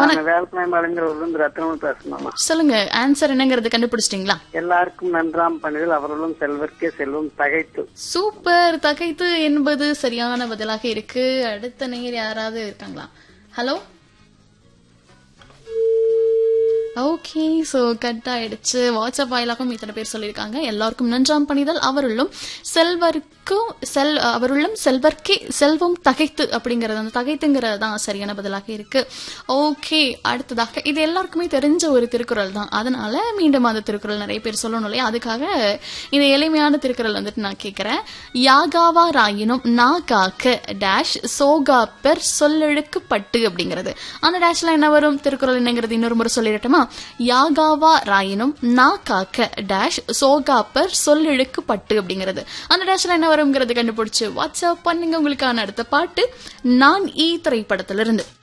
நான் வேலைப்பாய் மலைங்கிற இருந்து ரத்னமும் பேசணுமா சொல்லுங்க ஆன்சர் என்னங்கறது கண்டுபிடிச்சிட்டீங்களா எல்லாருக்கும் நன்றாம் பணிகள் அவர்களும் செல்வர்க்கே செல்வம் தகைத்து சூப்பர் தகைத்து என்பது சரியான பதிலாக இருக்கு அடுத்த நேர் யாராவது இருக்காங்களா ஹலோ ஓகே சோ கட் ஆயிடுச்சு வாட்ஸ்அப் வாயிலாகவும் இத்தனை பேர் சொல்லியிருக்காங்க எல்லாருக்கும் நன்றாம் பணிதல் அவருள்ளும் செல்வர்க்கும் செல் அவருள்ளும் செல்வர்க்கே செல்வம் தகைத்து அப்படிங்கறது அந்த தகைத்துங்கிறது தான் சரியான பதிலாக இருக்கு ஓகே அடுத்ததாக இது எல்லாருக்குமே தெரிஞ்ச ஒரு திருக்குறள் தான் அதனால மீண்டும் அந்த திருக்குறள் நிறைய பேர் சொல்லணும் இல்லையா அதுக்காக இந்த எளிமையான திருக்குறள் வந்துட்டு நான் கேட்கிறேன் யாகாவா ராயினும் நா காக்க டேஷ் சோகாப்பர் சொல்லெழுக்கு பட்டு அப்படிங்கிறது அந்த டேஷ்ல என்ன வரும் திருக்குறள் என்னங்கிறது இன்னொரு முறை சொல்லிடட்டுமா யாகாவா ராயினும் நா காக்க டேஷ் சோகாப்பர் சொல்லெழுக்கு பட்டு அப்படிங்கிறது அந்த டேஷ்ல என்ன வரும்ங்கிறது கண்டுபிடிச்சு வாட்ஸ்அப் பண்ணுங்க உங்களுக்கான அடுத்த பாட்டு நான் ஈ திரைப்படத்திலிருந்து